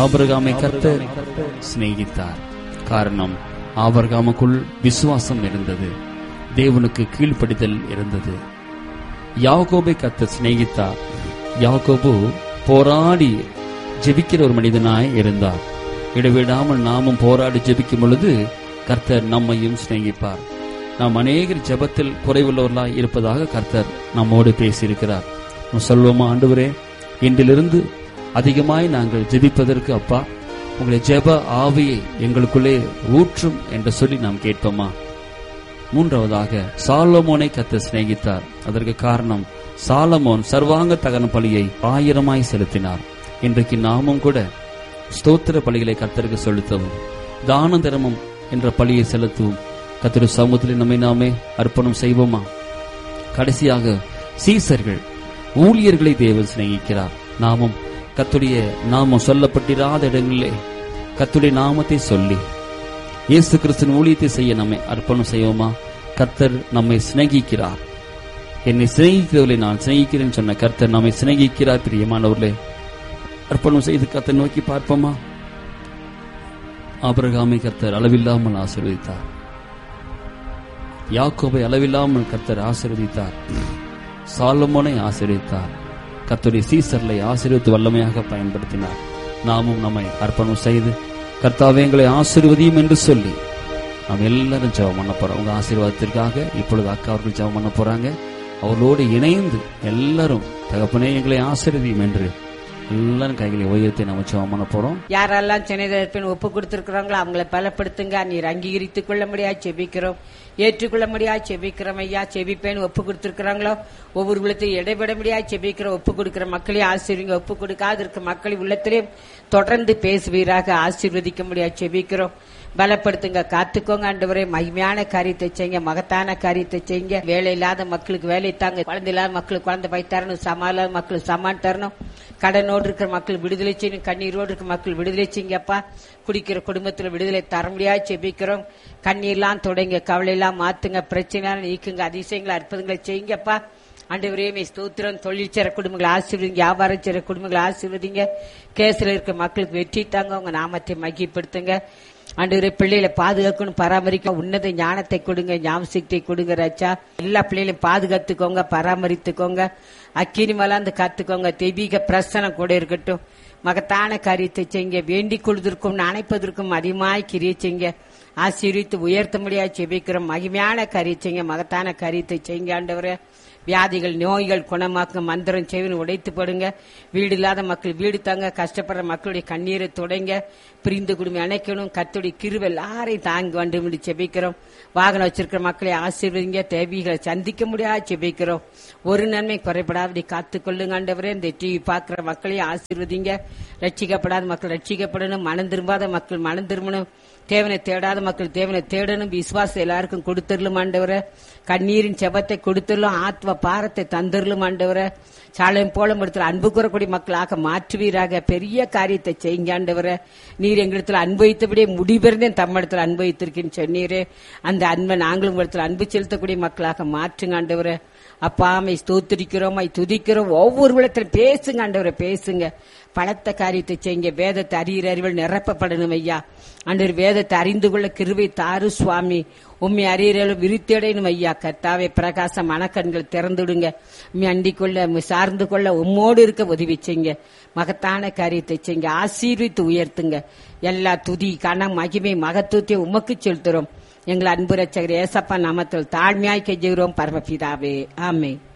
ஆபிரகாமை கர்த்தர் சிநேகித்தார் காரணம் ஆபிரகாமுக்குள் விசுவாசம் இருந்தது தேவனுக்கு கீழ்ப்படிதல் இருந்தது யாக்கோபை கர்த்தர் சிநேகித்தார் யாக்கோபு போராடி ஜெபிக்கிற ஒரு மனிதனாய் இருந்தார் இடைவிடாமல் நாமும் போராடி ஜெபிக்கும் பொழுது கர்த்தர் நம்மையும் சிநேகிப்பார் நாம் அநேகர் ஜெபத்தில் குறைவுள்ளவர்களாய் இருப்பதாக கர்த்தர் நம்மோடு பேசியிருக்கிறார் நாம் சொல்வோமா ஆண்டவரே இன்றிலிருந்து அதிகமாய் நாங்கள் ஜெபிப்பதற்கு அப்பா உங்களை ஜெப ஆவியை எங்களுக்குள்ளே ஊற்றும் என்று சொல்லி நாம் கேட்போமா மூன்றாவதாக சாலமோனை கத்த சிநேகித்தார் அதற்கு காரணம் சாலமோன் சர்வாங்க தகன பலியை ஆயிரமாய் செலுத்தினார் இன்றைக்கு நாமும் கூட ஸ்தோத்திர பலிகளை கர்த்தருக்கு செலுத்தவும் தான தர்மம் என்ற பலியை செலுத்தவும் கத்திர சமூகத்தில் நம்மை நாமே அர்ப்பணம் செய்வோமா கடைசியாக சீசர்கள் ஊழியர்களை தேவன் சிநேகிக்கிறார் நாமும் கத்துடைய நாமம் சொல்லப்பட்டிராத இடங்களிலே கத்துடைய நாமத்தை சொல்லி இயேசு கிறிஸ்துவின் ஊழியத்தை செய்ய நம்மை அர்ப்பணம் செய்வோமா கர்த்தர் நம்மை சிநேகிக்கிறார் என்னை சிநேகிக்கிறவர்களை நான் சிநேகிக்கிறேன் சொன்ன கர்த்தர் நம்மை சிநேகிக்கிறார் பிரியமானவர்களே அர்ப்பணம் செய்து கர்த்தர் நோக்கி பார்ப்போமா ஆபிரகாமை கர்த்தர் அளவில்லாமல் ஆசீர்வதித்தார் யாக்கோபை அளவில்லாமல் கர்த்தர் ஆசீர்வதித்தார் சாலமோனை ஆசீர்வதித்தார் கர்த்தருடைய சீசர்களை ஆசீர்வதித்து வல்லமையாக பயன்படுத்தினார் நாமும் நம்மை அர்ப்பணம் செய்து கர்த்தாவே எங்களை ஆசீர்வதியும் என்று சொல்லி நாம் எல்லாரும் ஜெபம் பண்ண போறோம் உங்க ஆசீர்வாதத்திற்காக இப்பொழுது அக்கா அவர்கள் ஜெபம் பண்ண போறாங்க அவர்களோடு இணைந்து எல்லாரும் தகப்பனே எங்களை ஆசீர்வதியும் என்று எல்லாரும் கைகளை உயர்த்தி நம்ம ஜெபம் பண்ண போறோம் யாரெல்லாம் சென்னை ஒப்பு கொடுத்திருக்கிறாங்களோ அவங்கள பலப்படுத்துங்க நீர் அங்கீகரித்துக் கொள்ள முடியா செபிக்கிறோம் ஏற்றுக்கொள்ள முடியா செபிக்கிறோம் ஐயா செபிப்பேன் ஒப்பு கொடுத்திருக்கிறாங்களோ ஒவ்வொரு உள்ளத்தையும் இடைபெட முடியா செபிக்கிறோம் ஒப்பு கொடுக்கிற மக்களையும் ஆசீர்வதிங்க ஒப்பு கொடுக்காது இருக்க மக்களை உள்ளத்திலையும் தொடர்ந்து பேசுவீராக ஆசீர்வதிக்க முடியா செபிக்கிறோம் பலப்படுத்துங்க காத்துக்கோங்க ஆண்டவரே மகிமையான காரியத்தை செய்யுங்க மகத்தான காரியத்தை செய்யுங்க வேலை இல்லாத மக்களுக்கு வேலை தாங்க குழந்தை இல்லாத மக்களுக்கு குழந்தை பை தரணும் சமா இல்லாத மக்களுக்கு சமான் தரணும் கடனோடு இருக்கிற மக்கள் விடுதலை செய்யணும் கண்ணீரோடு இருக்கிற மக்கள் விடுதலை செய்யுங்கப்பா குடிக்கிற குடும்பத்துல விடுதலை தர முடியாது செபிக்கிறோம் கண்ணீர்லாம் தொடங்க கவலை எல்லாம் மாத்துங்க பிரச்சனை நீக்குங்க அதிசயங்களை அற்புதங்களை செய்யுங்கப்பா ஆண்டவரே மே ஸ்தோத்திரம் தொழில் செய்ற குடும்பங்களை ஆசீர்வதிங்க வியாபாரம் செய்ற குடும்பங்களை ஆசீர்வதிங்க கேஸ்ல இருக்க மக்களுக்கு வெற்றி தாங்க உங்க நாமத்தை மகிப்படுத்துங்க ஆண்டவரே பிள்ளைகளை பாதுகாக்கணும் பராமரிக்க உன்னத ஞானத்தை கொடுங்க ஞாபகத்தை கொடுங்க ராச்சா எல்லா பிள்ளைகளையும் பாதுகாத்துக்கோங்க பராமரித்துக்கோங்க அக்கினி மலாந்து காத்துக்கோங்க தெய்வீக பிரசனம் கூட இருக்கட்டும் மகத்தான காரியத்தை செய்யுங்க வேண்டிக் கொள்வதற்கும் அணைப்பதற்கும் அதிகமாய் கிரியை செய்யுங்க ஆசீர்வித்து உயர்த்த முடியாது செபிக்கிறோம் மகிமையான காரியம் செய்யுங்க மகத்தான காரியத்தை செய்யுங்க ஆண்டவரே வியாதிகள் நோய்கள் குணமாக்க மந்திரம் செய்வன் உடைத்து போடுங்க வீடு இல்லாத மக்கள் வீடு தாங்க கஷ்டப்படுற மக்களுடைய கண்ணீரை தொடங்க பிரிந்து குடும்பம் அணைக்கணும் கத்துடைய கிருவை எல்லாரையும் தாங்க வேண்டும் என்று செபிக்கிறோம் வாகனம் வச்சிருக்கிற மக்களை ஆசீர்வதிங்க தேவிகளை சந்திக்க முடியாது செபிக்கிறோம் ஒரு நன்மை குறைபடாதபடி காத்துக்கொள்ளுங்க ஆண்டவரே இந்த டிவி பார்க்கிற மக்களையும் ஆசீர்வதிங்க ரட்சிக்கப்படாத மக்கள் ரட்சிக்கப்படணும் மனம் திரும்பாத மக்கள் மனம் திரும்பணும் தேவனை தேடாத மக்கள் தேவனை தேடணும் விசுவாசம் எல்லாருக்கும் கொடுத்துடலும் ஆண்டவர கண்ணீரின் செபத்தை கொடுத்துடலும் ஆத்ம பாரத்தை தந்துடலும் ஆண்டவர சாலையும் போல இடத்துல அன்பு கூறக்கூடிய மக்களாக மாற்றுவீராக பெரிய காரியத்தை செய்யுங்க ஆண்டவர நீர் எங்களிடத்துல அன்பளித்தபடியே முடிபெறந்தேன் தம்மிடத்துல அன்பளித்திருக்கேன்னு சொன்னீரே அந்த அன்பை நாங்களும் உங்களிடத்துல அன்பு செலுத்தக்கூடிய மக்களாக மாற்றுங்க ஆண்டவர அப்பாமை ஸ்தோத்திரிக்கிறோம் துதிக்கிறோம் ஒவ்வொரு விடத்துல பேசுங்க ஆண்டவரை பேசுங்க பலத்த காரியத்தை செய்யுங்க வேதத்தை அறிகிற அறிவில் நிரப்பப்படணும் ஐயா ஆண்டவர் வேதத்தை அறிந்து கொள்ள கிருவை தாரு சுவாமி உண்மை அறியறல விருத்தியடையணும் ஐயா கர்த்தாவே பிரகாச மனக்கண்கள் திறந்துடுங்க உண்மை அண்டிக் கொள்ள உம்மை சார்ந்து கொள்ள உம்மோடு இருக்க உதவி செய்யுங்க மகத்தான காரியத்தை செய்யுங்க ஆசீர்வித்து உயர்த்துங்க எல்லா துதி கணம் மகிமை மகத்துவத்தை உமக்கு செலுத்துறோம் எங்கள் அன்பு ரச்சகர் ஏசப்பா நாமத்தில் தாழ்மையாய் கெஞ்சுகிறோம் பரமபிதாவே ஆமே